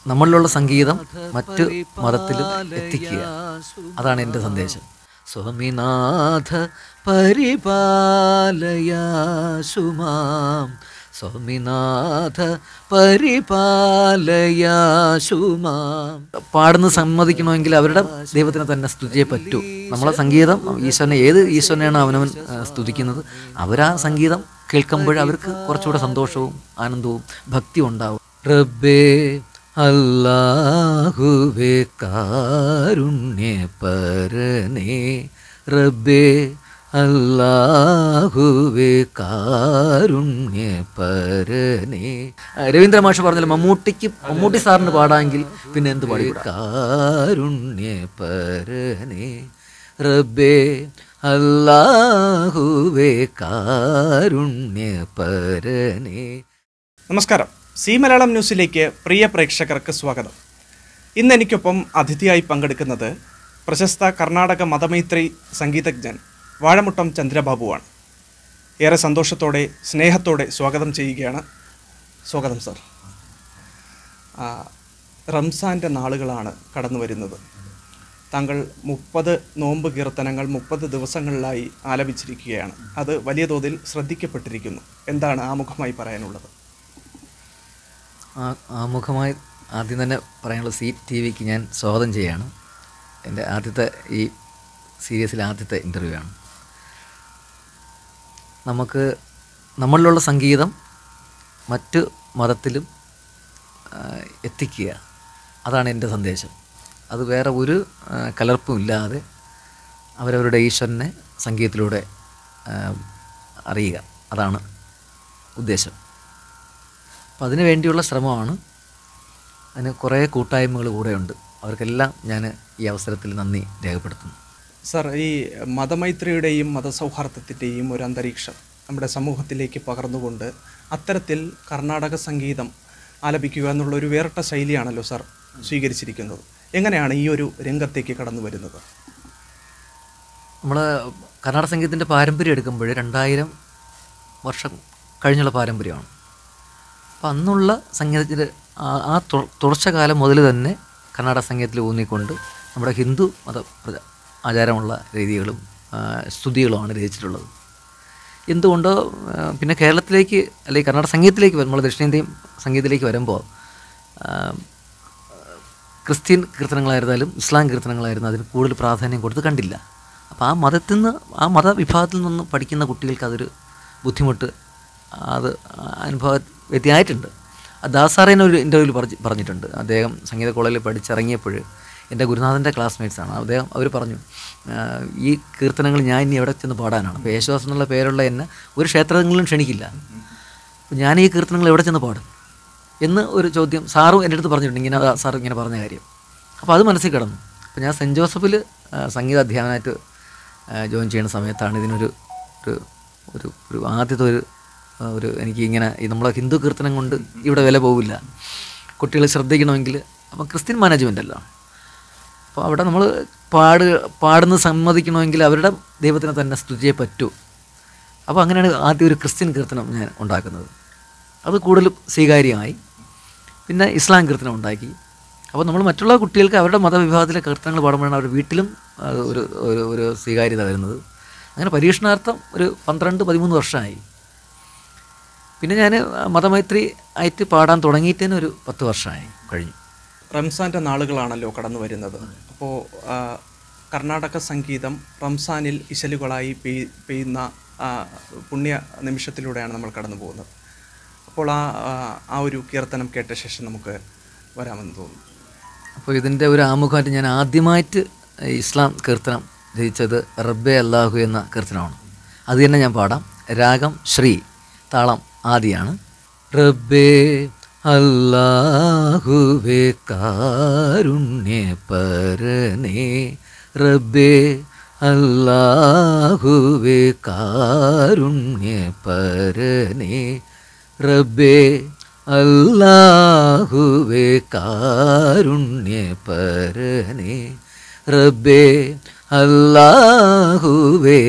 നമ്മളിലുള്ള സംഗീതം മറ്റ് മതത്തിലും എത്തിക്കുക അതാണ് എൻ്റെ സന്ദേശം സ്വാമിനാഥ പരിപാലയാശുമാം സ്വാമിനാഥ പരിപാലയാശുമാം പാടുന്ന സമ്മതിക്കണമെങ്കിൽ അവരുടെ ദൈവത്തിനെ തന്നെ സ്തുതിയേ പറ്റൂ നമ്മളെ സംഗീതം ഈശ്വരനെ ഏത് ഈശ്വരനെയാണ് അവനവൻ ആ, സ്തുതിക്കുന്നത് അവരാ സംഗീതം കേൾക്കുമ്പോൾ അവർക്ക് കുറച്ചുകൂടെ സന്തോഷവും ആനന്ദവും ഭക്തിയും ഉണ്ടാവും റബ്ബേ അല്ലാഹുവേ കാരുണ്യ പരനേ റബ്ബേ അല്ലാഹുവേ കാരുണ്യ പരനേ രവീന്ദ്ര മാഷ് പറഞ്ഞല്ലോ മമ്മൂട്ടിക്ക് മമ്മൂട്ടി സാറിന് പാടാമെങ്കിൽ പിന്നെ എന്ത് പാടി കാരുണ്യ പരനേ റബ്ബേ അല്ലാഹുവേ കാരുണ്യ പരനേ നമസ്കാരം സി മലയാളം ന്യൂസിലേക്ക് പ്രിയ പ്രേക്ഷകർക്ക് സ്വാഗതം ഇന്ന് എനിക്കൊപ്പം അതിഥിയായി പങ്കെടുക്കുന്നത് പ്രശസ്ത കർണാടക മതമൈത്രി സംഗീതജ്ഞൻ വാഴമുട്ടം ചന്ദ്രബാബുവാണ് ഏറെ സന്തോഷത്തോടെ സ്നേഹത്തോടെ സ്വാഗതം ചെയ്യുകയാണ് സ്വാഗതം സർ ആ, റംസാൻ്റെ നാളുകളാണ് കടന്നു വരുന്നത് താങ്കൾ മുപ്പത് നോമ്പ് കീർത്തനങ്ങൾ മുപ്പത് ദിവസങ്ങളിലായി ആലപിച്ചിരിക്കുകയാണ് അത് വലിയ തോതിൽ ശ്രദ്ധിക്കപ്പെട്ടിരിക്കുന്നു എന്താണ് ആമുഖമായി പറയാനുള്ളത് ആ- ആമുഖമായി ആദ്യം തന്നെ പറയാനുള്ള സി ടി വിക്ക് ഞാൻ സ്വാഗതം ചെയ്യാണ് എൻ്റെ ആദ്യത്തെ ഈ സീരീസിലെ ആദ്യത്തെ ഇൻ്റർവ്യൂ ആണ് നമുക്ക് നമ്മളിലുള്ള സംഗീതം മറ്റ് മതത്തിലും ആ, എത്തിക്കുക അതാണ് എൻ്റെ സന്ദേശം അത് വേറെ ഒരു ആ, കലർപ്പും ഇല്ലാതെ അവരവരുടെ ഈശ്വരനെ സംഗീതത്തിലൂടെ ആ, അറിയുക അതാണ് ഉദ്ദേശം അപ്പം അതിനു വേണ്ടിയുള്ള ശ്രമമാണ് അതിന് കുറേ കൂട്ടായ്മകൾ കൂടെയുണ്ട് അവർക്കെല്ലാം ഞാൻ ഈ അവസരത്തിൽ നന്ദി രേഖപ്പെടുത്തുന്നു സർ ഈ മതമൈത്രിയുടെയും മതസൗഹാർദ്ദത്തിൻ്റെയും ഒരു അന്തരീക്ഷം നമ്മുടെ സമൂഹത്തിലേക്ക് പകർന്നുകൊണ്ട് അത്തരത്തിൽ കർണാടക സംഗീതം ആലപിക്കുക എന്നുള്ള ഒരു വേറിട്ട ശൈലിയാണല്ലോ സർ സ്വീകരിച്ചിരിക്കുന്നത് എങ്ങനെയാണ് ഈ ഒരു രംഗത്തേക്ക് കടന്നു വരുന്നത് നമ്മൾ കർണാടക സംഗീതത്തിൻ്റെ പാരമ്പര്യം എടുക്കുമ്പോൾ രണ്ടായിരം വർഷം കഴിഞ്ഞുള്ള പാരമ്പര്യമാണ് അപ്പം അന്നുള്ള സംഗീതത്തിൽ ആ- ആ തു- തുടർച്ചകാലം മുതൽ തന്നെ കർണാടക സംഗീതത്തിൽ ഊന്നിക്കൊണ്ട് നമ്മുടെ ഹിന്ദു മത പ്രച- ആചാരമുള്ള രീതികളും ആ, സ്തുതികളുമാണ് രചിച്ചിട്ടുള്ളത് എന്തുകൊണ്ടോ ആ, പിന്നെ കേരളത്തിലേക്ക് അല്ലെങ്കിൽ കർണാടക സംഗീതത്തിലേക്ക് നമ്മൾ ദക്ഷിണേന്ത്യൻ സംഗീതത്തിലേക്ക് വരുമ്പോൾ ആ, ക്രിസ്ത്യൻ കീർത്തനങ്ങളായിരുന്നാലും ഇസ്ലാം കീർത്തനങ്ങളായിരുന്നു അതിന് കൂടുതൽ പ്രാധാന്യം കൊടുത്ത് കണ്ടില്ല അപ്പോൾ ആ മതത്തിൽ നിന്ന് ആ മതവിഭാഗത്തിൽ നിന്ന് പഠിക്കുന്ന കുട്ടികൾക്ക് അതൊരു ബുദ്ധിമുട്ട് അത് അനുഭവ വ്യത്യായിട്ടുണ്ട് ദാസാറേനെ ഒരു ഇൻ്റർവ്യൂവിൽ പറഞ്ഞ് പറഞ്ഞിട്ടുണ്ട് അദ്ദേഹം സംഗീത കോളേജിൽ പഠിച്ചിറങ്ങിയപ്പോൾ എൻ്റെ ഗുരുനാഥൻ്റെ ക്ലാസ്മേറ്റ്സാണ് അദ്ദേഹം അവർ പറഞ്ഞു "ആ, ഈ കീർത്തനങ്ങൾ ഞാൻ ഇനി എവിടെ ചെന്ന് പാടാനാണ് അപ്പോൾ യേശുദാസ് എന്നുള്ള പേരുള്ള എന്നെ ഒരു ക്ഷേത്രങ്ങളിലും ക്ഷണിക്കില്ല അപ്പോൾ ഞാൻ ഈ കീർത്തനങ്ങൾ എവിടെ ചെന്ന് പാടും എന്ന് ഒരു ചോദ്യം സാറും എൻ്റെ അടുത്ത് പറഞ്ഞിട്ടുണ്ട് ഇങ്ങനെ ആ സാർ ഇങ്ങനെ പറഞ്ഞ കാര്യം അപ്പോൾ അത് മനസ്സിൽ കിടന്നു അപ്പോൾ ഞാൻ സെൻറ്റ് ജോസഫിൽ ആ, സംഗീത അധ്യാപനമായിട്ട് ആ, ജോയിൻ ചെയ്യുന്ന സമയത്താണ് ഇതിനൊരു ഒരു ഒരു ഒരു ആദ്യത്തെ ഒരു ആ, ഒരു എനിക്ക് ഇങ്ങനെ ഈ നമ്മളെ ഹിന്ദു കീർത്തനം കൊണ്ട് ഇവിടെ വില പോവില്ല കുട്ടികൾ ശ്രദ്ധിക്കണമെങ്കിൽ അപ്പം ക്രിസ്ത്യൻ മാനേജ്മെൻ്റ് അല്ല അപ്പോൾ അവിടെ നമ്മൾ പാട് പാടുന്ന സമ്മതിക്കണമെങ്കിൽ അവരുടെ ദൈവത്തിനെ തന്നെ സ്തുതിയേ പറ്റൂ അപ്പോൾ അങ്ങനെയാണ് ആദ്യം ഒരു ക്രിസ്ത്യൻ കീർത്തനം ഞാൻ ഉണ്ടാക്കുന്നത് അത് കൂടുതൽ സ്വീകാര്യമായി പിന്നെ ഇസ്ലാം കീർത്തനം ഉണ്ടാക്കി അപ്പോൾ നമ്മൾ മറ്റുള്ള കുട്ടികൾക്ക് അവരുടെ മതവിഭാഗത്തിലെ കീർത്തനങ്ങൾ പാടുമ്പോഴാണ് അവർ വീട്ടിലും അത് ഒരു ഒരു ഒരു സ്വീകാര്യത വരുന്നത് അങ്ങനെ പരീക്ഷണാർത്ഥം ഒരു പന്ത്രണ്ട് പതിമൂന്ന് വർഷമായി പിന്നെ ഞാൻ മതമൈത്രി ആയിട്ട് പാടാൻ തുടങ്ങിയിട്ട് തന്നെ ഒരു പത്ത് വർഷമായി കഴിഞ്ഞു റംസാൻ്റെ നാളുകളാണല്ലോ കടന്നു വരുന്നത് അപ്പോൾ കർണാടക സംഗീതം റംസാനിൽ ഇശലുകളായി പെയ് പെയ്യുന്ന ആ, പുണ്യ നിമിഷത്തിലൂടെയാണ് നമ്മൾ കടന്നു പോകുന്നത് അപ്പോൾ ആ ആ, ആ ഒരു കീർത്തനം കേട്ട ശേഷം നമുക്ക് വരാമെന്ന് തോന്നുന്നു അപ്പോൾ ഇതിൻ്റെ ഒരു ആമുഖമായിട്ട് ഞാൻ ആദ്യമായിട്ട് ഇസ്ലാം കീർത്തനം രചിച്ചത് റബ്ബെ അല്ലാഹു എന്ന കീർത്തനമാണ് അത് തന്നെ ഞാൻ പാടാം രാഗം ശ്രീ താളം ആദിയാണ് റബ്ബേ അല്ലാഹുവേ കാരുണ്യ പരനേ റബ്ബേ അല്ലാഹുവേ കാരുണ്യ പരനേ റബ്ബേ അല്ലാഹുവേ കാരുണ്യ പരനേ റബ്ബേ അല്ലാഹുവേ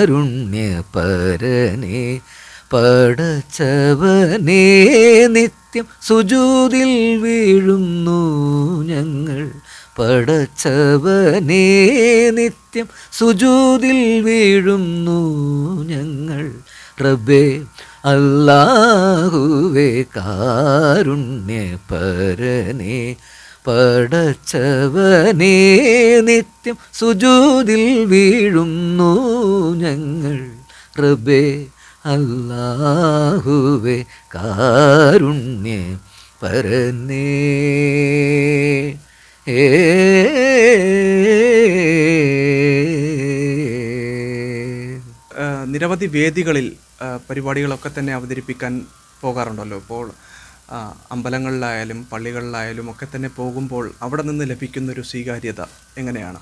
കാരുണ്യ പരനേ പടച്ചവനേ നിത്യ നിത്യം സുജൂതിൽ വീഴുന്നു ഞങ്ങൾ പടച്ചവനേ നിത്യം സുജൂതിൽ വീഴുന്നു ഞങ്ങൾ റബ്ബേ അല്ലാഹുവേ കാരുണ്യപരനേ പടച്ചവനേ നിത്യം സുജൂതിൽ വീഴുന്നു ഞങ്ങൾ റബ്ബേ അല്ലാഹുവേ കാരുണ്യ പരനേ ഏ ആ, നിരവധി വേദികളിൽ ആ, പരിപാടികളൊക്കെ തന്നെ അവതരിപ്പിക്കാൻ പോകാറുണ്ടല്ലോ ഇപ്പോൾ ആ, അമ്പലങ്ങളിലായാലും പള്ളികളിലായാലും ഒക്കെ തന്നെ പോകുമ്പോൾ അവിടെ നിന്ന് ലഭിക്കുന്ന ഒരു സ്വീകാര്യത എങ്ങനെയാണ്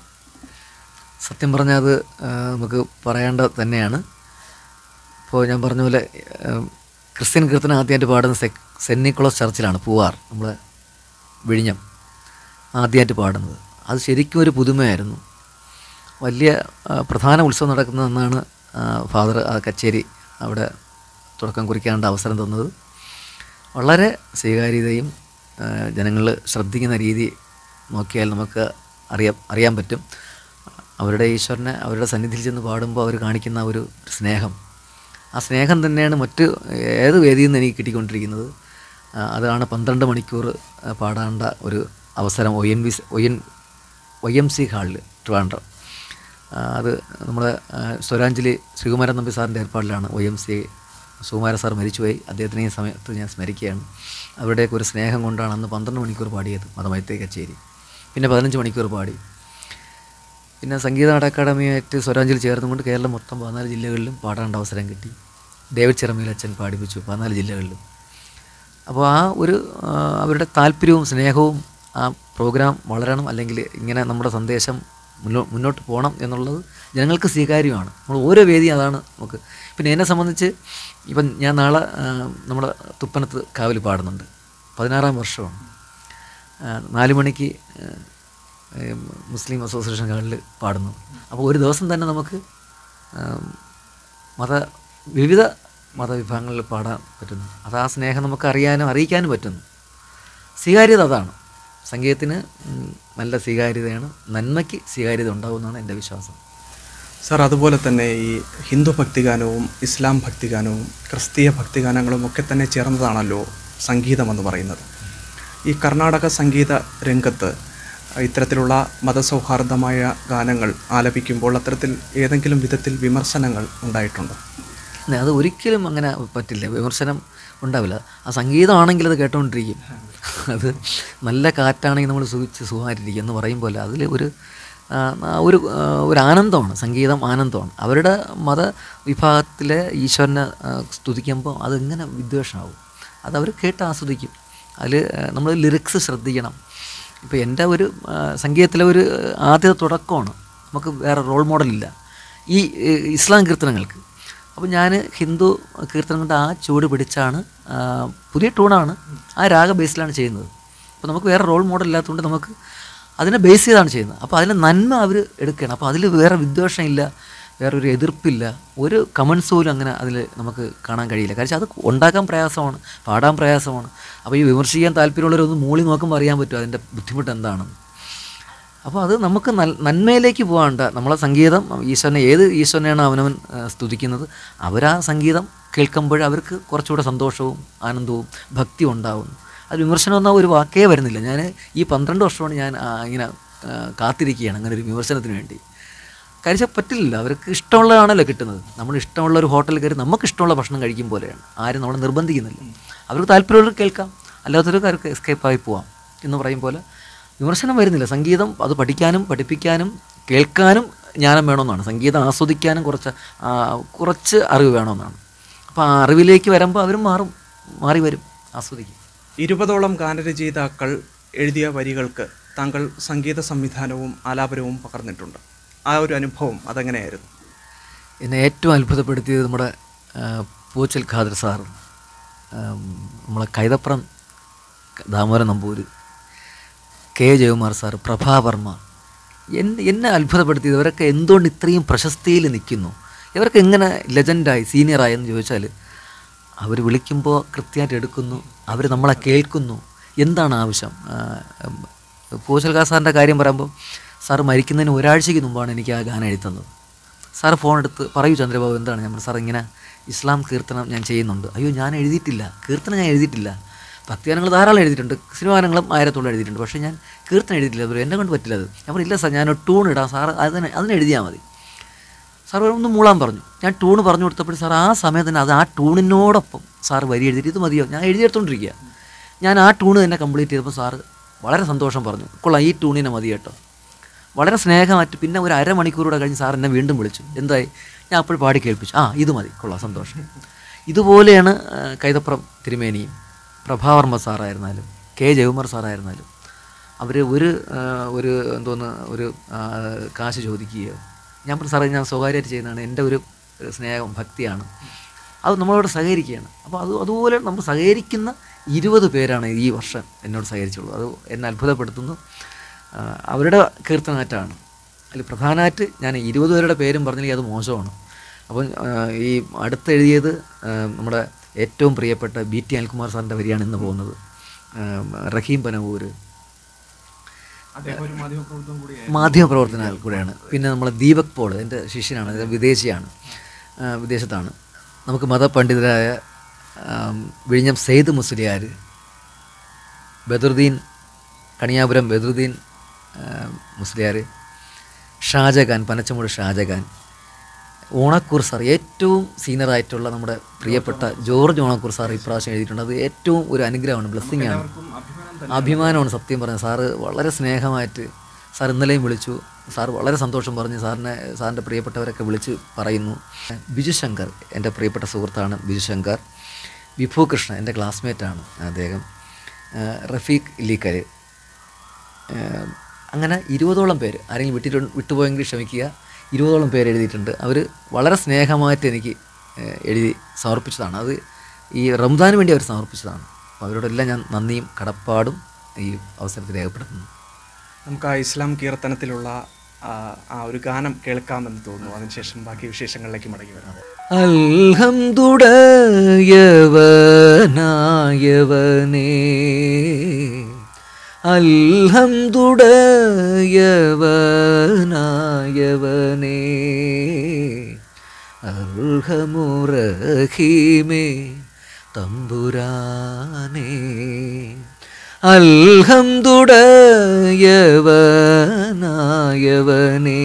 സത്യം പറഞ്ഞാൽ അത് ആ, നമുക്ക് പറയേണ്ട തന്നെയാണ് ഇപ്പോൾ ഞാൻ പറഞ്ഞ പോലെ ആ, ക്രിസ്ത്യൻ കീർത്തനം ആദ്യമായിട്ട് പാടുന്ന സെ സെൻറ്റ് നിക്കോളസ് ചർച്ചിലാണ് പൂവാർ നമ്മളെ വിഴിഞ്ഞം ആദ്യമായിട്ട് പാടുന്നത് അത് ശരിക്കും ഒരു പുതുമയായിരുന്നു വലിയ ആ, പ്രധാന ഉത്സവം നടക്കുന്ന അന്നാണ് ആ, ഫാദർ ആ കച്ചേരി അവിടെ തുടക്കം കുറിക്കാനുള്ള അവസരം തന്നത് വളരെ സ്വീകാര്യതയും ജനങ്ങൾ ശ്രദ്ധിക്കുന്ന രീതി നോക്കിയാൽ നമുക്ക് അറിയാം അറിയാൻ പറ്റും അവരുടെ ഈശ്വരനെ അവരുടെ സന്നിധിയിൽ ചെന്ന് പാടുമ്പോൾ അവർ കാണിക്കുന്ന ആ ഒരു സ്നേഹം ആ സ്നേഹം തന്നെയാണ് മറ്റ് ഏത് വേദിയിൽ നിന്ന് എനിക്ക് കിട്ടിക്കൊണ്ടിരിക്കുന്നത് ആ, അതാണ് പന്ത്രണ്ട് മണിക്കൂർ ആ, പാടേണ്ട ഒരു അവസരം O N V O N O M C ഹാളിൽ ട്രിവാൻഡ്രം ആ, അത് നമ്മുടെ ആ, സ്വരാഞ്ജലി ശ്രീകുമാരൻ നമ്പി സാറിൻ്റെ ഏർപ്പാടിലാണ് O M C Sukumara sir മരിച്ചുപോയി അദ്ദേഹത്തിനെ ഈ സമയത്ത് ഞാൻ സ്മരിക്കുകയാണ് അവരുടെയൊക്കെ ഒരു സ്നേഹം കൊണ്ടാണ് അന്ന് പന്ത്രണ്ട് മണിക്കൂർ പാടിയത് മതമൈത്രി കച്ചേരി പിന്നെ പതിനഞ്ച് മണിക്കൂർ പാടി പിന്നെ സംഗീത നാടക അക്കാദമിയായിട്ട് സ്വരാഞ്ജലി ചേർന്നുകൊണ്ട് കേരളം മൊത്തം പതിനാല് ജില്ലകളിലും പാടേണ്ട അവസരം കിട്ടി ഡേവിഡ് ചിറമയിൽ അച്ഛൻ പാടിപ്പിച്ചു പതിനാല് ജില്ലകളിലും അപ്പോൾ ആ ഒരു ആ, അവരുടെ താല്പര്യവും സ്നേഹവും ആ പ്രോഗ്രാം വളരണം അല്ലെങ്കിൽ ഇങ്ങനെ നമ്മുടെ സന്ദേശം മുന്നോ മുന്നോട്ട് പോകണം എന്നുള്ളത് ജനങ്ങൾക്ക് സ്വീകാര്യമാണ് നമ്മൾ ഓരോ വേദിയും അതാണ് നമുക്ക് പിന്നെ എന്നെ സംബന്ധിച്ച് ഇപ്പം ഞാൻ നാളെ ആ, നമ്മുടെ തുപ്പനത്ത് കാവൽ പാടുന്നുണ്ട് പതിനാറാം വർഷമാണ് ആ, നാല് മണിക്ക് ആ, ഏം, മുസ്ലിം അസോസിയേഷൻ ഹാളിൽ പാടുന്നു അപ്പോൾ ഒരു ദിവസം തന്നെ നമുക്ക് ആം, മത വിവിധ മതവിഭാഗങ്ങളിൽ പാടാൻ പറ്റുന്നു അത് ആ സ്നേഹം നമുക്ക് അറിയാനും അറിയിക്കാനും പറ്റുന്നു സ്വീകാര്യത അതാണ് സംഗീതത്തിന് ഉം, നല്ല സ്വീകാര്യതയാണ് നന്മയ്ക്ക് സ്വീകാര്യത ഉണ്ടാകുമെന്നാണ് എൻ്റെ വിശ്വാസം സാർ അതുപോലെ തന്നെ ഈ ഹിന്ദു ഭക്തിഗാനവും ഇസ്ലാം ഭക്തിഗാനവും ക്രിസ്തീയ ഭക്തിഗാനങ്ങളും ഒക്കെ തന്നെ ചേർന്നതാണല്ലോ സംഗീതം എന്ന് പറയുന്നത് ഈ കർണാടക സംഗീത രംഗത്ത് ഇത്തരത്തിലുള്ള മതസൗഹാർദ്ദമായ ഗാനങ്ങൾ ആലപിക്കുമ്പോൾ അത്തരത്തിൽ ഏതെങ്കിലും വിധത്തിൽ വിമർശനങ്ങൾ ഉണ്ടായിട്ടുണ്ടോ ഇല്ല, അത് ഒരിക്കലും അങ്ങനെ പറ്റില്ല വിമർശനം ഉണ്ടാവില്ല ആ സംഗീതമാണെങ്കിൽ അത് കേട്ടോണ്ടിരിക്കും അത് നല്ല കാറ്റാണെങ്കിൽ നമ്മൾ സുഖിച്ച് സുഖമായിട്ടിരിക്കും എന്ന് പറയും പോലെ അതിൽ ഒരു ആ, ആ ഒരു ആ, ഒരു ആനന്ദമാണ് സംഗീതം ആനന്ദമാണ് അവരുടെ മത വിഭാഗത്തിലെ ഈശ്വരനെ ആ, സ്തുതിക്കുമ്പോൾ അതെങ്ങനെ വിദ്വേഷമാവും അതവർ കേട്ട് ആസ്വദിക്കും അതിൽ നമ്മൾ ലിറിക്സ് ശ്രദ്ധിക്കണം ഇപ്പോൾ എൻ്റെ ഒരു ആ, സംഗീതത്തിലെ ഒരു ആദ്യത്തെ തുടക്കമാണ് നമുക്ക് വേറെ റോൾ മോഡലില്ല ഈ ഏ, ഇസ്ലാം കീർത്തനങ്ങൾക്ക് അപ്പോൾ ഞാൻ ഹിന്ദു കീർത്തനങ്ങളുടെ ആ ചൂട് പിടിച്ചാണ് ആ, പുതിയ ട്യൂണാണ് ആ രാഗ ബേസിലാണ് ചെയ്യുന്നത് അപ്പോൾ നമുക്ക് വേറെ റോൾ മോഡൽ ഇല്ലാത്തതുകൊണ്ട് നമുക്ക് അതിനെ ബേസ് ചെയ്താണ് ചെയ്യുന്നത് അപ്പോൾ അതിൻ്റെ നന്മ അവർ എടുക്കുകയാണ് അപ്പോൾ അതിൽ വേറെ വിദ്വേഷമില്ല വേറെ ഒരു എതിർപ്പില്ല ഒരു കമൻസ് പോലും അങ്ങനെ അതിൽ നമുക്ക് കാണാൻ കഴിയില്ല കാരണം അത് ഉണ്ടാക്കാൻ പ്രയാസമാണ് പാടാൻ പ്രയാസമാണ് അപ്പോൾ ഈ വിമർശിക്കാൻ താല്പര്യമുള്ളവരൊന്ന് മൂളി നോക്കുമ്പോൾ അറിയാൻ പറ്റും അതിൻ്റെ ബുദ്ധിമുട്ട് എന്താണെന്ന് അപ്പോൾ അത് നമുക്ക് നൽ- നന്മയിലേക്ക് പോകാണ്ട നമ്മളെ സംഗീതം ഈശ്വരനെ ഏത് ഈശ്വരനെയാണ് അവനവൻ ആ, സ്തുതിക്കുന്നത് അവരാ സംഗീതം കേൾക്കുമ്പോൾ അവർക്ക് കുറച്ചുകൂടെ സന്തോഷവും ആനന്ദവും ഭക്തിയും ഉണ്ടാവുന്നു അത് വിമർശനം എന്നാൽ ഒരു വാക്കേ വരുന്നില്ല ഞാൻ ഈ പന്ത്രണ്ട് വർഷമാണ് ഞാൻ ആ, ഇങ്ങനെ ആ, കാത്തിരിക്കുകയാണ് അങ്ങനെ ഒരു വിമർശനത്തിന് വേണ്ടി കഴിച്ചാൽ പറ്റില്ല അവർക്ക് ഇഷ്ടമുള്ളതാണല്ലോ കിട്ടുന്നത് നമ്മൾ ഇഷ്ടമുള്ള ഒരു ഹോട്ടലിൽ കയറി നമുക്ക് ഇഷ്ടമുള്ള ഭക്ഷണം കഴിക്കും പോലെയാണ് ആരും നമ്മളെ നിർബന്ധിക്കുന്നില്ല അവർക്ക് താല്പര്യമുള്ളവർ കേൾക്കാം അല്ലാത്തവർക്ക് എസ്കേപ്പായി പോവാം എന്ന് പറയും പോലെ വിമർശനം വരുന്നില്ല സംഗീതം അത് പഠിക്കാനും പഠിപ്പിക്കാനും കേൾക്കാനും ജ്ഞാനം വേണമെന്നാണ് സംഗീതം ആസ്വദിക്കാനും കുറച്ച് ആ, കുറച്ച് അറിവ് വേണമെന്നാണ് അപ്പോൾ ആ അറിവിലേക്ക് വരുമ്പോൾ അവരും മാറും മാറി വരും ആസ്വദിക്കും ഇരുപതോളം ഗാനരചയിതാക്കൾ എഴുതിയ വരികൾക്ക് താങ്കൾ സംഗീത സംവിധാനവും ആലാപനവും പകർന്നിട്ടുണ്ട് ആ ഒരു അനുഭവം അതെങ്ങനെയായിരുന്നു എന്നെ ഏറ്റവും അത്ഭുതപ്പെടുത്തിയത് നമ്മുടെ ആ, പൂച്ചൽ ഖാദർ സാർ ആം, നമ്മളെ കൈതപ്രം ദാമോദരൻ നമ്പൂര് കെ ജയകുമാർ സാർ പ്രഭാവർമ്മ എന്നെ എന്നെ അത്ഭുതപ്പെടുത്തിയത് ഇവരൊക്കെ എന്തുകൊണ്ട് ഇത്രയും പ്രശസ്തിയിൽ നിൽക്കുന്നു ഇവർക്ക് എങ്ങനെ ലെജൻഡായി സീനിയറായി എന്ന് ചോദിച്ചാൽ അവർ വിളിക്കുമ്പോൾ കൃത്യമായിട്ട് എടുക്കുന്നു അവർ നമ്മളെ കേൾക്കുന്നു എന്താണ് ആവശ്യം പൂശൽകാ സാറിൻ്റെ കാര്യം പറയുമ്പോൾ സാർ മരിക്കുന്നതിന് ഒരാഴ്ചയ്ക്ക് മുമ്പാണ് എനിക്ക് ആ ഗാനം എഴുതി തന്നത് സാറ് ഫോൺ എടുത്ത് പറയൂ ചന്ദ്രബാബു എന്താണ് ഞാൻ പറഞ്ഞു, സാർ ഇങ്ങനെ ഇസ്ലാം കീർത്തനം ഞാൻ ചെയ്യുന്നുണ്ട് അയ്യോ ഞാൻ എഴുതിയിട്ടില്ല കീർത്തനം ഞാൻ എഴുതിയിട്ടില്ല ഭക്തിഗാനങ്ങൾ ധാരാളം എഴുതിയിട്ടുണ്ട് സിനിമാഗാനങ്ങളും ആയിരത്തോളം എഴുതിയിട്ടുണ്ട് പക്ഷേ ഞാൻ കീർത്തനം എഴുതിയിട്ടില്ല അത് എന്നെ കൊണ്ട് പറ്റില്ല അത് ഞാൻ പറഞ്ഞു, ഇല്ല സാർ ഞാൻ ടൂൺ ഇടാം സാർ അതിന് അതിന് എഴുതിയാൽ മതി സാർ ഒന്ന് മൂളാൻ പറഞ്ഞു ഞാൻ ടൂണ് പറഞ്ഞു കൊടുത്തപ്പോൾ സാർ ആ സമയത്ത് തന്നെ അത് ആ ടൂണിനോടൊപ്പം സാർ വരി എഴുതിയിട്ട് ഇത് മതിയോ ഞാൻ എഴുതിയെടുത്തോണ്ടിരിക്കുക ഞാൻ ആ ടൂണ് തന്നെ കംപ്ലീറ്റ് ചെയ്തപ്പോൾ സാറ് വളരെ സന്തോഷം പറഞ്ഞു കൊള്ളാം ഈ ടൂണിനെ മതി കേട്ടോ വളരെ സ്നേഹമായിട്ട് പിന്നെ ഒരു അരമണിക്കൂറൂടെ കഴിഞ്ഞ് സാർ എന്നെ വീണ്ടും വിളിച്ചു എന്തായി ഞാൻ അപ്പോൾ പാടി കേൾപ്പിച്ചു ആ ഇത് മതി കൊള്ളാം സന്തോഷം ഇതുപോലെയാണ് ആ, കൈതപ്രം തിരുമേനിയും പ്രഭാവർമ്മ സാറായിരുന്നാലും കെ ജയകുമാർ സാറായിരുന്നാലും അവർ ഒരു ആ, ഒരു എന്തോന്ന് ഒരു ആ, കാശ് ചോദിക്കുകയോ ഞാൻ പറഞ്ഞു സാറേ ഞാൻ സ്വകാര്യമായിട്ട് ചെയ്യുന്നതാണ് എൻ്റെ ഒരു സ്നേഹം ഭക്തിയാണ് അത് നമ്മളോട് സഹകരിക്കുകയാണ് അപ്പോൾ അത് അതുപോലെ നമ്മൾ സഹകരിക്കുന്ന ഇരുപത് പേരാണ് ഈ വർഷം എന്നോട് സഹകരിച്ചുള്ളൂ അത് എന്നെ അത്ഭുതപ്പെടുത്തുന്നു ആ, അവരുടെ കീർത്തനാറ്റാണ് അതിൽ പ്രധാനമായിട്ട് ഞാൻ ഇരുപത് പേരുടെ പേരും പറഞ്ഞില്ലെങ്കിൽ അത് മോശമാണ് അപ്പം ആ, ഈ അടുത്തെഴുതിയത് ആ, നമ്മുടെ ഏറ്റവും പ്രിയപ്പെട്ട ബി ടി അനിൽകുമാർ സാറിൻ്റെ വരിയാണ് ഇന്ന് പോകുന്നത് ആ, റഹീം പനവൂര് അദ്ദേഹം ഒരു മാധ്യമപ്രവർത്തനം കൂടിയായിരുന്നു മാധ്യമപ്രവർത്തന കൂടെയാണ് പിന്നെ നമ്മളെ ദീപക് പോൾ എൻ്റെ ശിഷ്യനാണ് ഇത് വിദേശിയാണ് ആ, വിദേശത്താണ് നമുക്ക് മതപണ്ഡിതരായ ആം, വിഴിഞ്ഞം സെയ്ദ് മുസ്ലിയാർ ബദറുദ്ദീൻ കണിയാപുരം ബദറുദ്ദീൻ ആ, മുസ്ലിയാർ ഷാജഹാൻ പനച്ചമൂട് ഷാജഹാൻ ഓണക്കൂർ സാർ ഏറ്റവും സീനിയറായിട്ടുള്ള നമ്മുടെ പ്രിയപ്പെട്ട ജോർജ് ഓണക്കൂർ സാർ ഇപ്രാവശ്യം എഴുതിയിട്ടുണ്ട് അത് ഏറ്റവും ഒരു അനുഗ്രഹമാണ് ബ്ലെസ്സിങ് ആണ് എല്ലാവർക്കും അഭിമാനം അഭിമാനമാണ് സത്യം പറഞ്ഞത് സാറ് വളരെ സ്നേഹമായിട്ട് സാർ ഇന്നലെയും വിളിച്ചു സാർ വളരെ സന്തോഷം പറഞ്ഞ് സാറിനെ സാറിൻ്റെ പ്രിയപ്പെട്ടവരൊക്കെ വിളിച്ച് പറയുന്നു ബിജു ശങ്കർ എൻ്റെ പ്രിയപ്പെട്ട സുഹൃത്താണ് ബിജു ശങ്കർ വിഭു കൃഷ്ണ എൻ്റെ ക്ലാസ്മേറ്റാണ് അദ്ദേഹം ആ, റഫീഖ് ഇല്ലിക്കൽ ആ, അങ്ങനെ ഇരുപതോളം പേര് ആരെങ്കിലും വിട്ടിട്ട് വിട്ടുപോയെങ്കിൽ ക്ഷമിക്കുക ഇരുപതോളം പേര് എഴുതിയിട്ടുണ്ട് അവർ വളരെ സ്നേഹമായിട്ട് എനിക്ക് ആ, എഴുതി സമർപ്പിച്ചതാണ് അത് ഈ റംസാന് വേണ്ടി അവർ സമർപ്പിച്ചതാണ് അപ്പോൾ അവരോടെല്ലാം ഞാൻ നന്ദിയും കടപ്പാടും ഈ അവസരത്തിൽ രേഖപ്പെടുത്തുന്നു നമുക്ക് ആ ഇസ്ലാം കീർത്തനത്തിലുള്ള ആ, ആ ഒരു ഗാനം കേൾക്കാമെന്ന് തോന്നുന്നു അതിനുശേഷം ബാക്കി വിശേഷങ്ങളിലേക്ക് മടങ്ങി വരാം അൽഹംദുടയവനായവനേ അൽഹംദുടയവനായവനേ അർഹമുറഹീമേ തമ്പുരാനേ അൽഹംദുടയവനായവനേ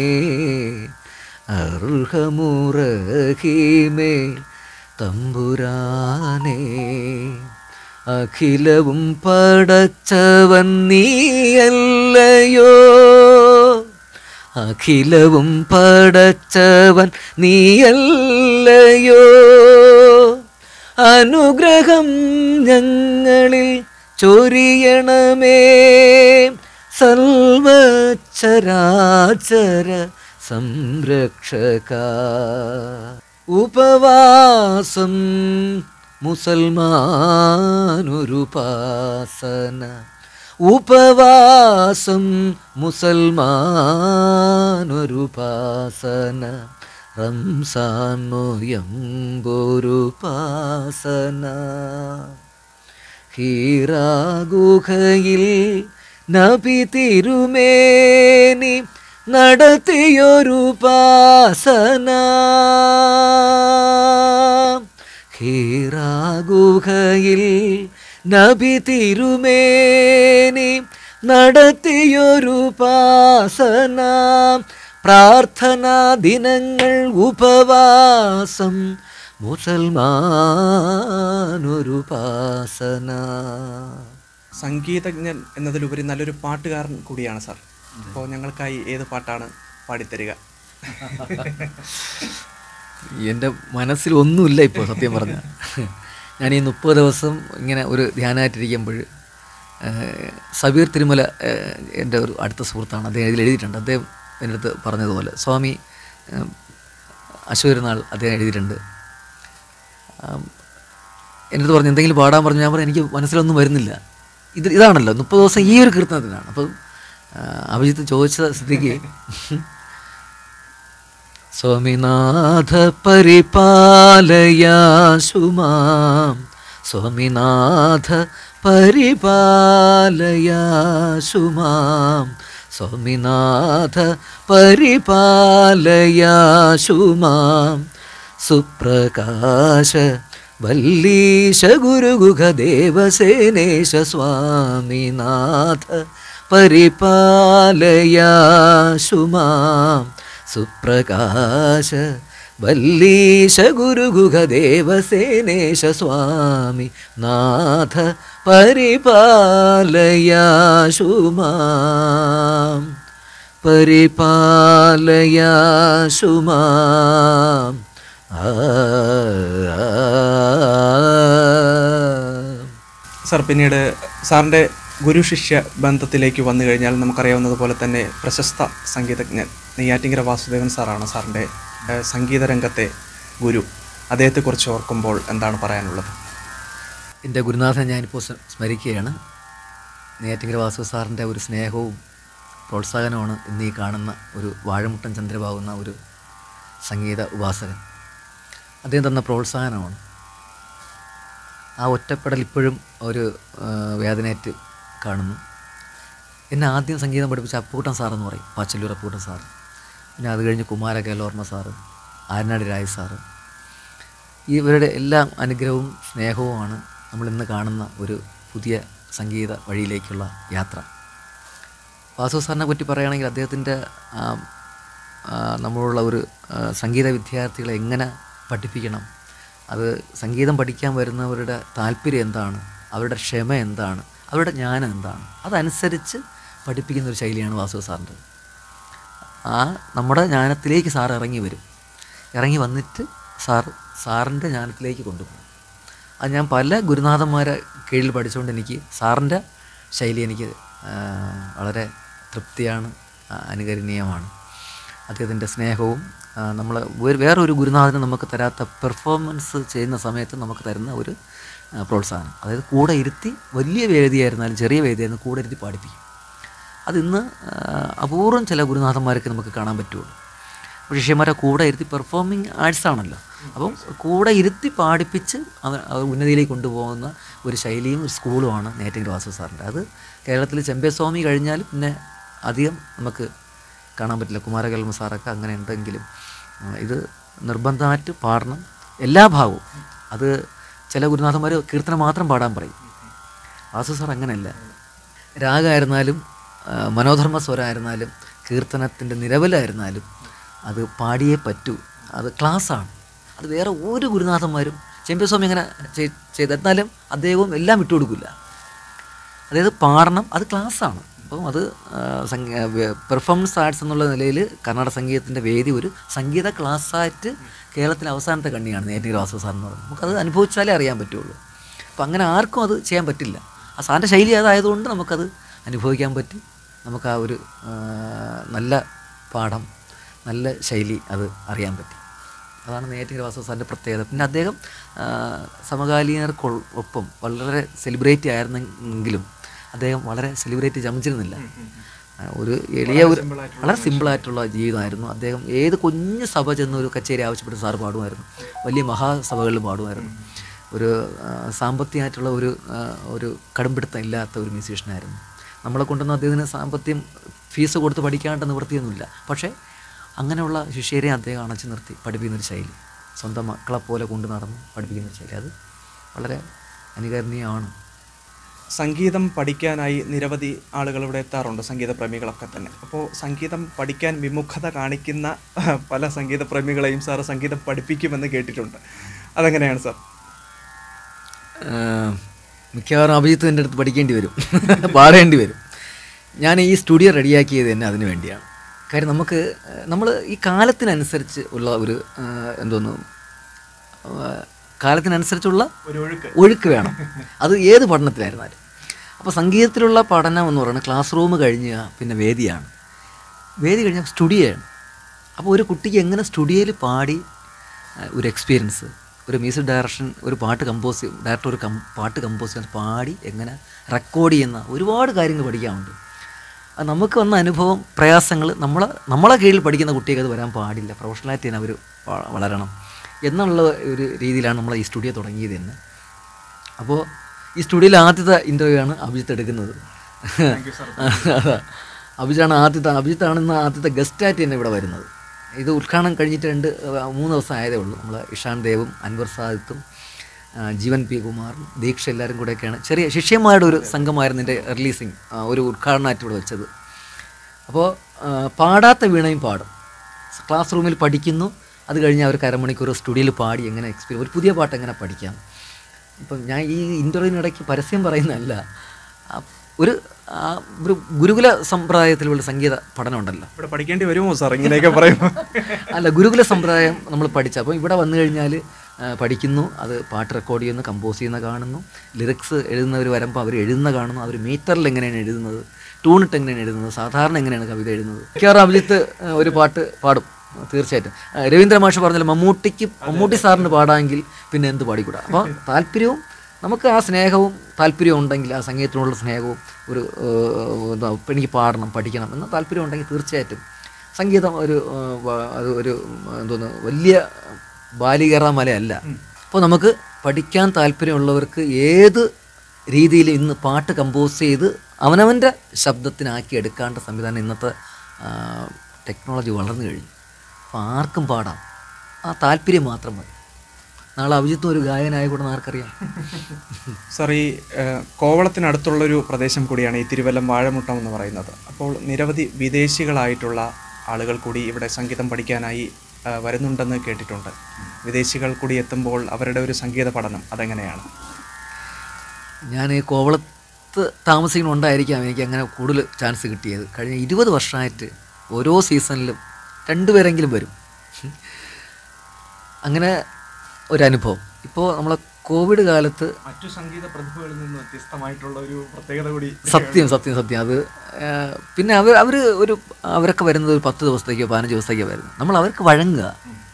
അർഹമുറഹീമേ തമ്പുരാനേ അഖിലവും പടച്ചവൻ നീയല്ലയോ അഖിലവും പടച്ചവൻ നീയല്ലയോ അനുഗ്രഹം ഞങ്ങളിൽ ചൊരിയണമേ സർവചരാചര സംരക്ഷക ഉപവാസം മുസൽമാനൊരുപാസന ഉപവാസം മുസൽമാനൊരുപാസന റംസാൻ നൊയമ്പൊരുപാസന ഹീറാഗുഹയിൽ നബി തിരുമേനി നടത്തിയൊരു പാസന ഹീറാഗുഹയിൽ നബി തിരുമേനി നടത്തിയൊരു പാസന പ്രാർത്ഥനാ ദിനങ്ങൾ ഉപവാസം മുസൽമാനൊരു പാസന സംഗീതജ്ഞൻ എന്നതിലുപരി നല്ലൊരു പാട്ടുകാരൻ കൂടിയാണ് സാർ അപ്പോൾ ഞങ്ങൾക്കായി ഏത് പാട്ടാണ് പാടിത്തരിക എൻ്റെ മനസ്സിൽ ഒന്നുമില്ല ഇപ്പോൾ സത്യം പറഞ്ഞ ഞാൻ ഈ മുപ്പത് ദിവസം ഇങ്ങനെ ഒരു ധ്യാനമായിട്ടിരിക്കുമ്പോൾ സബീർ തിരുമല ഏഹ്, എൻ്റെ ഒരു അടുത്ത സുഹൃത്താണ് അദ്ദേഹം ഇതിൽ എഴുതിയിട്ടുണ്ട് അദ്ദേഹം എൻ്റെ അടുത്ത് പറഞ്ഞതുപോലെ സ്വാമി ഏഹ്, അശോകനാൾ അദ്ദേഹം എഴുതിയിട്ടുണ്ട് ആം, എൻ്റെ അടുത്ത് പറഞ്ഞു എന്തെങ്കിലും പാടാൻ പറഞ്ഞു ഞാൻ പറഞ്ഞു എനിക്ക് മനസ്സിലൊന്നും വരുന്നില്ല ഇത് ഇതാണല്ലോ മുപ്പത് ദിവസം ഈ ഒരു കീർത്തനത്തിനാണ് അപ്പം ആ, അഭിജിത്ത് ചോദിച്ച സ്ഥിതിക്ക് സ്വാമിനാഥ പരിപാലയാശു മാം സ്വാമിനാഥ പരിപാലയാശു മാം സ്വാമിനാഥ പരിപാലയാശു മാം സുപ്രകാശ വല്ലീശ ഗുരുഗുഖ ദേവസേനേശ സ്വാമിനാഥ പരിപാലയാശു മാം സുപ്രകാശ വല്ലീശ ഗുരുഗുഖ ദേവസേനേശ സ്വാമി നാഥ പരിപാലയാശു മാം പരിപാലയാശു മാം ആ, ആ, സാർ പിന്നീട് സാറിൻ്റെ ഗുരു ശിഷ്യ ബന്ധത്തിലേക്ക് വന്നു കഴിഞ്ഞാൽ നമുക്കറിയാവുന്നതുപോലെ തന്നെ പ്രശസ്ത സംഗീതജ്ഞൻ നെയ്യാറ്റിങ്കര വാസുദേവൻ സാറാണ് സാറിൻ്റെ ഏഹ്, സംഗീത രംഗത്തെ ഗുരു അദ്ദേഹത്തെക്കുറിച്ച് ഓർക്കുമ്പോൾ എന്താണ് പറയാനുള്ളത് എൻ്റെ ഗുരുനാഥൻ ഞാനിപ്പോൾ സ് സ്മരിക്കുകയാണ് നെയ്യാറ്റിങ്കര വാസു സാറിൻ്റെ ഒരു സ്നേഹവും പ്രോത്സാഹനമാണ് ഇന്ന് ഈ കാണുന്ന ഒരു വാഴമുട്ടൻ ചന്ദ്രബാവുന്ന ഒരു സംഗീത ഉപാസകൻ അദ്ദേഹം തന്ന പ്രോത്സാഹനമാണ് ആ ഒറ്റപ്പെടൽ ഇപ്പോഴും ഒരു ആ, വേദനയേറ്റ് കാണുന്നു എന്നെ ആദ്യം സംഗീതം പഠിപ്പിച്ച അപ്പൂട്ടൻ സാറെന്ന് പറയും പാച്ചല്ലൂർ അപ്പൂട്ടൻ സാറ് പിന്നെ അത് കഴിഞ്ഞ് കുമാര കേലോർമ്മ സാറ് ആരനാട് രായ് സാറ് ഇവരുടെ എല്ലാം അനുഗ്രഹവും സ്നേഹവുമാണ് നമ്മൾ ഇന്ന് കാണുന്ന ഒരു പുതിയ സംഗീത വഴിയിലേക്കുള്ള യാത്ര വാസു സാറിനെ പറ്റി പറയുകയാണെങ്കിൽ അദ്ദേഹത്തിൻ്റെ ആ, ആ, നമ്മളുള്ള ഒരു ആ, സംഗീത വിദ്യാർത്ഥികളെ എങ്ങനെ പഠിപ്പിക്കണം അത് സംഗീതം പഠിക്കാൻ വരുന്നവരുടെ താല്പര്യം എന്താണ് അവരുടെ ക്ഷമ എന്താണ് അവരുടെ ജ്ഞാനം എന്താണ് അതനുസരിച്ച് പഠിപ്പിക്കുന്ന ഒരു ശൈലിയാണ് വാസു സാറിൻ്റെ ആ നമ്മുടെ ജ്ഞാനത്തിലേക്ക് സാർ ഇറങ്ങി വരും ഇറങ്ങി വന്നിട്ട് സാർ സാറിൻ്റെ ജ്ഞാനത്തിലേക്ക് കൊണ്ടുപോകും അത് ഞാൻ പല ഗുരുനാഥന്മാരെ കീഴിൽ പഠിച്ചുകൊണ്ട് എനിക്ക് സാറിൻ്റെ ശൈലി എനിക്ക് ആ, വളരെ തൃപ്തിയാണ് ആ, അനുകരണീയമാണ് അദ്ദേഹത്തിൻ്റെ സ്നേഹവും നമ്മൾ വേറൊരു ഗുരുനാഥന് നമുക്ക് തരാത്ത പെർഫോമൻസ് ചെയ്യുന്ന സമയത്ത് നമുക്ക് തരുന്ന ഒരു ആ, പ്രോത്സാഹനം അതായത് കൂടെ ഇരുത്തി വലിയ വേദിയായിരുന്നാലും ചെറിയ വേദിയായിരുന്നു കൂടെ ഇരുത്തി പാടിപ്പിക്കും അതിന്ന് ആ, അപൂർവം ചില ഗുരുനാഥന്മാർക്ക് നമുക്ക് കാണാൻ പറ്റുള്ളൂ അപ്പോൾ ശിഷ്യന്മാരെ കൂടെ ഇരുത്തി പെർഫോമിങ് ആർട്സ് ആണല്ലോ അപ്പം കൂടെ ഇരുത്തി പാടിപ്പിച്ച് അവർ അവർ ഉന്നതിയിലേക്ക് കൊണ്ടുപോകുന്ന ഒരു ശൈലിയും ഒരു സ്കൂളുമാണ് നേറ്റിംഗ് വാസു സാറിൻ്റെ അത് കേരളത്തിൽ ചെമ്പേസ്വാമി കഴിഞ്ഞാൽ പിന്നെ അധികം നമുക്ക് കാണാൻ പറ്റില്ല കുമാരകൽമ സാറൊക്കെ അങ്ങനെ ഉണ്ടെങ്കിലും ആ, ഇത് നിർബന്ധമായിട്ട് പാടണം എല്ലാ ഭാഗവും അത് ചില ഗുരുനാഥന്മാർ കീർത്തനം മാത്രം പാടാൻ പറയും വാസു സാർ അങ്ങനെയല്ല രാഗമായിരുന്നാലും ആ, മനോധർമ്മ സ്വരമായിരുന്നാലും കീർത്തനത്തിൻ്റെ നിലവിലായിരുന്നാലും അത് പാടിയേ പറ്റൂ അത് ക്ലാസ്സാണ് അത് വേറെ ഒരു ഗുരുനാഥന്മാരും ചെമ്പ്യസ്വാമി അങ്ങനെ ചെയ്- ചെയ്ത് എന്നാലും അദ്ദേഹവും എല്ലാം വിട്ടുകൊടുക്കില്ല അതായത് പാടണം അത് ക്ലാസ്സാണ് അപ്പം അത് പെർഫോമൻസ് ആർട്സ് എന്നുള്ള നിലയിൽ കർണാടക സംഗീതത്തിൻ്റെ വേദി ഒരു സംഗീത ക്ലാസ്സായിട്ട് കേരളത്തിലെ അവസാനത്തെ കണ്ണിയാണ് നേറ്റിംഗ് വാസു സാർ എന്ന് പറയുന്നത് നമുക്കത് അനുഭവിച്ചാലേ അറിയാൻ പറ്റുള്ളൂ അപ്പം അങ്ങനെ ആർക്കും അത് ചെയ്യാൻ പറ്റില്ല ആ സാറിൻ്റെ ശൈലി അതായതുകൊണ്ട് നമുക്കത് അനുഭവിക്കാൻ പറ്റി നമുക്ക് ആ ഒരു ആ, നല്ല പാഠം നല്ല ശൈലി അത് അറിയാൻ പറ്റി അതാണ് നേറ്റിംഗ് വാസു സാറിൻ്റെ പ്രത്യേകത പിന്നെ അദ്ദേഹം ആ, സമകാലീനർക്കൊപ്പം വളരെ സെലിബ്രേറ്റ് ആയിരുന്നെങ്കിലും അദ്ദേഹം വളരെ സെലിബ്രേറ്റ് ചമച്ചിരുന്നില്ല ആ, ഒരു എളിയ ഒരു വളരെ സിമ്പിളായിട്ടുള്ള ജീവിതമായിരുന്നു അദ്ദേഹം ഏത് കുഞ്ഞു സഭ ചെന്ന് ഒരു കച്ചേരി ആവശ്യപ്പെട്ട് സാറ് പാടുമായിരുന്നു വലിയ മഹാസഭകളിൽ പാടുമായിരുന്നു ഒരു ആ, സാമ്പത്തികമായിട്ടുള്ള ഒരു ആ, ഒരു കടുംപിടുത്തം ഇല്ലാത്ത ഒരു മ്യൂസീഷ്യനായിരുന്നു നമ്മളെ കൊണ്ടൊന്നും അദ്ദേഹത്തിന് സാമ്പത്തികം ഫീസ് കൊടുത്ത് പഠിക്കാണ്ട് നിവൃത്തിയൊന്നുമില്ല പക്ഷേ അങ്ങനെയുള്ള ശിഷ്യരെ അദ്ദേഹം അണച്ചു നിർത്തി പഠിപ്പിക്കുന്ന ഒരു ശൈലി സ്വന്തം മക്കളെ പോലെ കൊണ്ടു നടന്ന് പഠിപ്പിക്കുന്ന ഒരു ശൈലി അത് വളരെ അനുകരണീയമാണ് സംഗീതം പഠിക്കാനായി നിരവധി ആളുകൾ ഇവിടെ എത്താറുണ്ട് സംഗീത പ്രേമികളൊക്കെ തന്നെ അപ്പോൾ സംഗീതം പഠിക്കാൻ വിമുഖത കാണിക്കുന്ന പല സംഗീത പ്രേമികളെയും സാർ സംഗീതം പഠിപ്പിക്കുമെന്ന് കേട്ടിട്ടുണ്ട് അതെങ്ങനെയാണ് സാർ ആഹ് മിക്കവാറും അഭിജിത്ത് എൻ്റെ അടുത്ത് പഠിക്കേണ്ടി വരും പാടേണ്ടി വരും ഞാൻ ഈ സ്റ്റുഡിയോ റെഡിയാക്കിയത് തന്നെ അതിന് വേണ്ടിയാണ് കാര്യം നമുക്ക് നമ്മൾ ഈ കാലത്തിനനുസരിച്ച് ഉള്ള ഒരു ആഹ് എന്തോന്നു ആഹ് കാലത്തിനനുസരിച്ചുള്ള ഒരു ഒഴുക്ക് ഒഴുക്ക് വേണം അത് ഏത് പഠനത്തിലായിരുന്നാലും അപ്പോൾ സംഗീതത്തിലുള്ള പഠനം എന്ന് പറയുന്നത് ക്ലാസ് റൂം കഴിഞ്ഞ് പിന്നെ വേദിയാണ് വേദി കഴിഞ്ഞാൽ സ്റ്റുഡിയോയാണ് അപ്പോൾ ഒരു കുട്ടിക്ക് എങ്ങനെ സ്റ്റുഡിയോയിൽ പാടി ആ, ഒരു എക്സ്പീരിയൻസ് ഒരു മ്യൂസിക് ഡയറക്ഷൻ ഒരു പാട്ട് കമ്പോസ് ഡയറക്ടർ ഒരു കം പാട്ട് കമ്പോസ് ചെയ്യാൻ പാടി എങ്ങനെ റെക്കോർഡ് ചെയ്യുന്ന ഒരുപാട് കാര്യങ്ങൾ പഠിക്കാനുണ്ട് അത് നമുക്ക് വന്ന അനുഭവം പ്രയാസങ്ങൾ നമ്മളെ നമ്മളെ കീഴിൽ പഠിക്കുന്ന കുട്ടികൾക്ക് അത് വരാൻ പാടില്ല പ്രൊഫഷണലായിട്ട് തന്നെ അവർ വളരണം എന്നുള്ള ഒരു രീതിയിലാണ് നമ്മൾ ഈ സ്റ്റുഡിയോ തുടങ്ങിയത് തന്നെ അപ്പോൾ ഈ സ്റ്റുഡിയോയിൽ ആദ്യത്തെ ഇൻ്റർവ്യൂ ആണ് അഭിജിത്ത് എടുക്കുന്നത് അതാ അഭിജിത്താണ് ആദ്യത്തെ അഭിജിത്താണ് ഇന്ന് ആദ്യത്തെ ഗസ്റ്റായിട്ട് തന്നെ ഇവിടെ വരുന്നത് ഇത് ഉദ്ഘാടനം കഴിഞ്ഞിട്ട് രണ്ട് ആ, മൂന്ന് ദിവസം ആയതേ ഉള്ളൂ നമ്മൾ ഇഷാൻ ദേവും അൻവർ സാദിത്തും ആ, ജീവൻ പി കുമാറും ദീക്ഷ എല്ലാവരും കൂടെയൊക്കെയാണ് ചെറിയ ശിഷ്യന്മാരുടെ ഒരു സംഘമായിരുന്നു എൻ്റെ റിലീസിങ് ഒരു ഉദ്ഘാടനമായിട്ട് ഇവിടെ വെച്ചത് അപ്പോൾ പാടാത്ത വീണയും പാടും ക്ലാസ് റൂമിൽ പഠിക്കുന്നു അത് കഴിഞ്ഞ് അവർക്ക് അരമണിക്കൂർ സ്റ്റുഡിയോയിൽ പാടി എങ്ങനെ എക്സ്പീരിയൻസ് ഒരു പുതിയ പാട്ട് എങ്ങനെ പഠിക്കാം ഇപ്പം ഞാൻ ഈ ഇൻ്റർവ്യൂവിനിടയ്ക്ക് പരസ്യം പറയുന്നതല്ല ആ, ഒരു ആ, ഒരു ഗുരുകുല സമ്പ്രദായത്തിലുള്ള സംഗീത പഠനം ഉണ്ടല്ലോ ഇവിടെ പഠിക്കേണ്ടി വരുമോ സാർ ഇങ്ങനെയൊക്കെ പറയുമ്പോൾ അല്ല ഗുരുകുല സമ്പ്രദായം നമ്മൾ പഠിച്ച അപ്പോൾ ഇവിടെ വന്നു കഴിഞ്ഞാൽ ആ, പഠിക്കുന്നു അത് പാട്ട് റെക്കോർഡ് ചെയ്യുന്നു കമ്പോസ് ചെയ്യുന്ന കാണുന്നു ലിറിക്സ് എഴുതുന്നവർ വരുമ്പോൾ അവർ എഴുതുന്ന കാണുന്നു അവർ മീറ്ററിൽ എങ്ങനെയാണ് എഴുതുന്നത് ട്യൂണിട്ട് എങ്ങനെയാണ് എഴുതുന്നത് സാധാരണ എങ്ങനെയാണ് കവിത എഴുതുന്നത് മിക്കവാറും അഭിജിത്ത് ആ, ഒരു പാട്ട് പാടും തീർച്ചയായിട്ടും ആ, രവീന്ദ്ര മാഷ് പറഞ്ഞാൽ മമ്മൂട്ടിക്ക് മമ്മൂട്ടി സാറിന് പാടാമെങ്കിൽ പിന്നെ എന്ത് പാടിക്കൂടാ അപ്പോൾ താല്പര്യവും നമുക്ക് ആ സ്നേഹവും താല്പര്യവും ഉണ്ടെങ്കിൽ ആ സംഗീതത്തിനുള്ള സ്നേഹവും ഒരു ഏഹ്, എന്താ ഇപ്പം എനിക്ക് പാടണം പഠിക്കണം എന്ന താല്പര്യം ഉണ്ടെങ്കിൽ തീർച്ചയായിട്ടും സംഗീതം ഒരു ഏഹ്, വ- അത് ഒരു എന്തോന്ന് വലിയ ബാലികേറ മലയല്ല അപ്പോൾ നമുക്ക് പഠിക്കാൻ താല്പര്യമുള്ളവർക്ക് ഏത് രീതിയിൽ ഇന്ന് പാട്ട് കമ്പോസ് ചെയ്ത് അവനവൻ്റെ ശബ്ദത്തിനാക്കി എടുക്കാണ്ട സംവിധാനം ഇന്നത്തെ ടെക്നോളജി വളർന്നു കഴിഞ്ഞു അപ്പോൾ ആർക്കും പാടാം ആ താല്പര്യം മാത്രം മതി നാളെ അഭിജിത്തും ഒരു ഗായകനായ കൂടെ ആർക്കറിയാം സാർ ഈ ഏഹ്, കോവളത്തിനടുത്തുള്ളൊരു പ്രദേശം കൂടിയാണ് ഈ തിരുവല്ലം വാഴമുട്ടം എന്ന് പറയുന്നത് അപ്പോൾ നിരവധി വിദേശികളായിട്ടുള്ള ആളുകൾ കൂടി ഇവിടെ സംഗീതം പഠിക്കാനായി ഏഹ്, വരുന്നുണ്ടെന്ന് കേട്ടിട്ടുണ്ട് വിദേശികൾ കൂടി എത്തുമ്പോൾ അവരുടെ ഒരു സംഗീത പഠനം അതെങ്ങനെയാണ് ഞാൻ ഈ കോവളത്ത് താമസിക്കണമുണ്ടായിരിക്കാം എനിക്ക് അങ്ങനെ കൂടുതൽ ചാൻസ് കിട്ടിയത് കഴിഞ്ഞ ഇരുപത് വർഷമായിട്ട് ഓരോ സീസണിലും രണ്ടുപേരെങ്കിലും വരും അങ്ങനെ ഒരനുഭവം ഇപ്പോൾ നമ്മളെ കോവിഡ് കാലത്ത് മറ്റു സംഗീത പ്രതിഭകളിൽ നിന്ന് വ്യത്യസ്തമായിട്ടുള്ള ഒരു പ്രത്യേകത കൂടി സത്യം സത്യം സത്യം അത് ആ, പിന്നെ അവർ അവർ ഒരു അവരൊക്കെ വരുന്നത് ഒരു പത്ത് ദിവസത്തേക്കോ പതിനഞ്ച് ദിവസത്തേക്കോ വരുന്നത് നമ്മൾ അവർക്ക് വഴങ്ങുക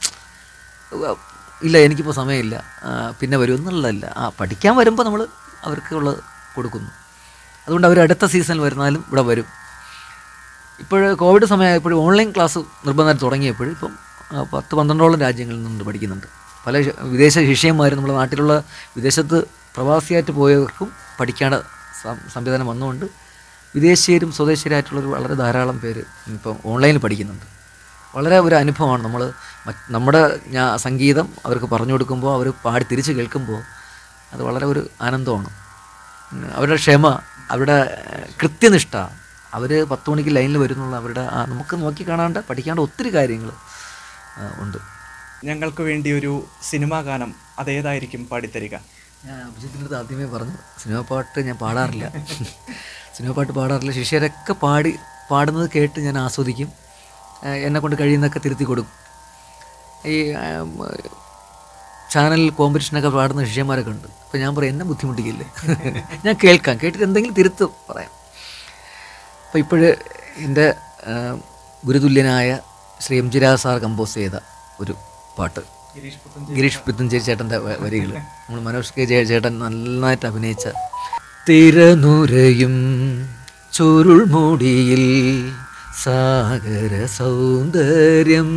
ഇല്ല എനിക്കിപ്പോൾ സമയമില്ല ആ, പിന്നെ വരും എന്നുള്ളതല്ല ആ പഠിക്കാൻ വരുമ്പോൾ നമ്മൾ അവർക്ക് ഉള്ളത് കൊടുക്കുന്നു അതുകൊണ്ട് അവർ അടുത്ത സീസണിൽ വരുന്നാലും ഇവിടെ വരും ഇപ്പോൾ കോവിഡ് സമയമായപ്പോഴും ഓൺലൈൻ ക്ലാസ് നിർബന്ധമായിട്ട് തുടങ്ങിയപ്പോഴും ഇപ്പം ആ, പത്ത് പന്ത്രണ്ടോളം രാജ്യങ്ങളിൽ നിന്ന് പഠിക്കുന്നുണ്ട് പല ശ- വിദേശ ശിഷ്യന്മാരും നമ്മുടെ നാട്ടിലുള്ള വിദേശത്ത് പ്രവാസിയായിട്ട് പോയവർക്കും പഠിക്കേണ്ട സം- സംവിധാനം വന്നുകൊണ്ട് വിദേശീയരും സ്വദേശീയരായിട്ടുള്ളവർ വളരെ ധാരാളം പേര് ഇപ്പം ഓൺലൈനിൽ പഠിക്കുന്നുണ്ട് വളരെ ഒരു അനുഭവമാണ് നമ്മൾ നമ്മുടെ ഞാ സംഗീതം അവർക്ക് പറഞ്ഞു കൊടുക്കുമ്പോൾ അവർ പാടി തിരിച്ച് കേൾക്കുമ്പോൾ അത് വളരെ ഒരു ആനന്ദമാണ് ഉം, അവരുടെ ക്ഷമ അവരുടെ ഏഹ്, കൃത്യനിഷ്ഠ അവർ പത്ത് മണിക്ക് ലൈനിൽ വരുന്നുള്ള അവരുടെ ആ നമുക്ക് നോക്കി കാണാണ്ട് പഠിക്കാണ്ട് ഒത്തിരി കാര്യങ്ങൾ ഉണ്ട് ഞങ്ങൾക്ക് വേണ്ടി ഒരു സിനിമാ ഗാനം അതേതായിരിക്കും പാടിത്തരിക ഞാൻ അഭിജിത്തിൻ്റെ അടുത്ത് ആദ്യമേ പറഞ്ഞു സിനിമ പാട്ട് ഞാൻ പാടാറില്ല സിനിമ പാട്ട് പാടാറില്ല ശിഷ്യരൊക്കെ പാടി പാടുന്നത് കേട്ട് ഞാൻ ആസ്വദിക്കും ഏഹ് എന്നെ കൊണ്ട് കഴിയുന്നതൊക്കെ തിരുത്തി കൊടുക്കും ഈ ആം, ചാനലിൽ കോമ്പറ്റീഷനൊക്കെ പാടുന്ന ശിഷ്യന്മാരൊക്കെ ഉണ്ട് അപ്പോൾ ഞാൻ പറയും എന്നെ ബുദ്ധിമുട്ടിക്കില്ലേ ഞാൻ കേൾക്കാം കേട്ടിട്ട് എന്തെങ്കിലും തിരുത്ത് പറയാം അപ്പോൾ ഇപ്പോഴ് എൻ്റെ ഏഹ്, ഗുരുതുല്യനായ Shri M G Raja sir compose ചെയ്ത ഒരു പാട്ട് ഗിരീഷ് പുത്തഞ്ചേരി ചേട്ടൻ്റെ വരികൾ നമ്മൾ മനോജ് കെ ജയ ചേട്ടൻ നന്നായിട്ട് അഭിനയിച്ച തിരനുരയും ചുരുൾമുടിയിൽ സാഗര സൗന്ദര്യം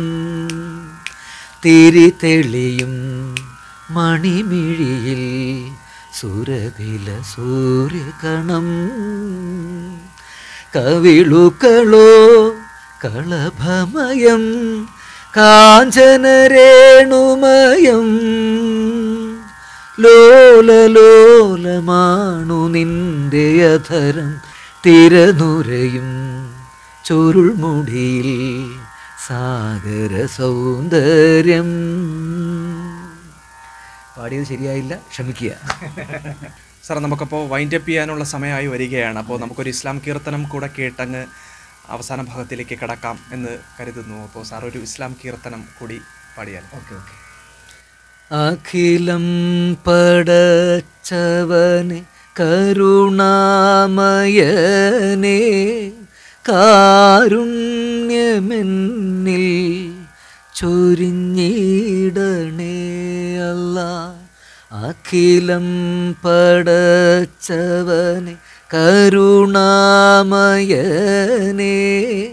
തിരി തെളിയും മണിമിഴിയിൽ സുരഭില സൂര്യകണം കവിളുകളോ കളഭമയം കാഞ്ചനരേണുമയം ലോലലോലമാണു നിന്റെ അധരം തിരനുരയും ചുരുൾമുടിയിൽ സാഗര സൗന്ദര്യം പാടിയത് ശരിയായില്ല ക്ഷമിക്കുക സാർ നമുക്കപ്പോൾ വൈൻഡ് അപ്പ് ചെയ്യാനുള്ള സമയമായി വരികയാണ് അപ്പോൾ നമുക്കൊരു ഇസ്ലാം കീർത്തനം കൂടെ കേട്ടങ്ങ് അവസാന ഭാഗത്തിലേക്ക് കടക്കാം എന്ന് കരുതുന്നു അപ്പോൾ സാർ ഒരു ഇസ്ലാം കീർത്തനം കൂടി പാടിയാൽ ഓക്കെ ഓക്കെ അഖിലം പടച്ചവനെ കരുണാമയനെ കാരുണ്യമെന്നിൽ ചൊരിഞ്ഞിടണേ അല്ല അഖിലം പടച്ചവനെ കരുണാമയനേ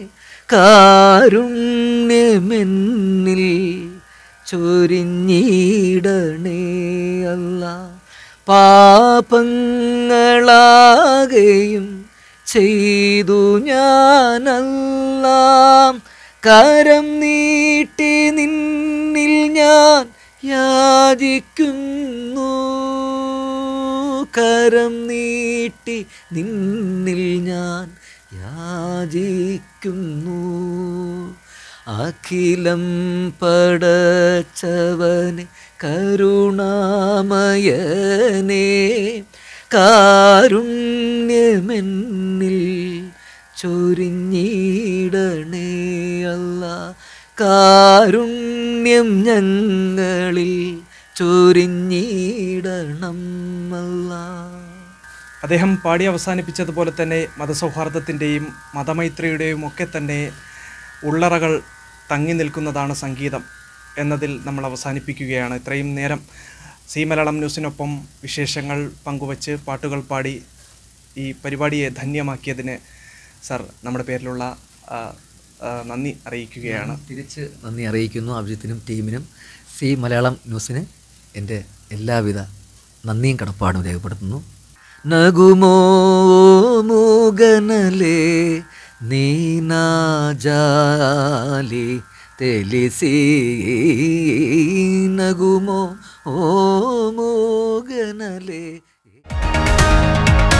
കാരുണ്യമെന്നിൽ ചൊരിഞ്ഞിടണേ അല്ല പാപങ്ങളാകെയും ചെയ്തു ഞാനെല്ലാം കരം നീട്ടി നിന്നിൽ ഞാൻ യാചിക്കുന്നു കരം നീട്ടി നിന്നിൽ ഞാൻ യാചിക്കുന്നു അഖിലം പടച്ചവനെ കരുണാമയനേ കാരുണ്യമെന്നിൽ ചൊരിഞ്ഞിടണേ അല്ല കാരുണ്യം ഞങ്ങളിൽ ചൊരിഞ്ഞിടണം അല്ല അദ്ദേഹം പാടി അവസാനിപ്പിച്ചതുപോലെ തന്നെ മതസൗഹാർദ്ദത്തിൻ്റെയും മതമൈത്രിയുടെയും ഒക്കെ തന്നെ ഉള്ളറകൾ തങ്ങി നിൽക്കുന്നതാണ് സംഗീതം എന്നതിൽ നമ്മൾ അവസാനിപ്പിക്കുകയാണ് ഇത്രയും നേരം സി മലയാളം ന്യൂസിനൊപ്പം വിശേഷങ്ങൾ പങ്കുവച്ച് പാട്ടുകൾ പാടി ഈ പരിപാടിയെ ധന്യമാക്കിയതിന് സർ നമ്മുടെ പേരിലുള്ള ആ, ആ, നന്ദി അറിയിക്കുകയാണ് തിരിച്ച് നന്ദി അറിയിക്കുന്നു അഭിജിത്തിനും ടീമിനും സി മലയാളം ന്യൂസിന് എൻ്റെ എല്ലാവിധ നന്ദിയും കടപ്പാടും രേഖപ്പെടുത്തുന്നു നഗുമോ മൂഗനലേ നീനാജാലി തെലിസി നഗുമോ ഓ മൂഗനലേ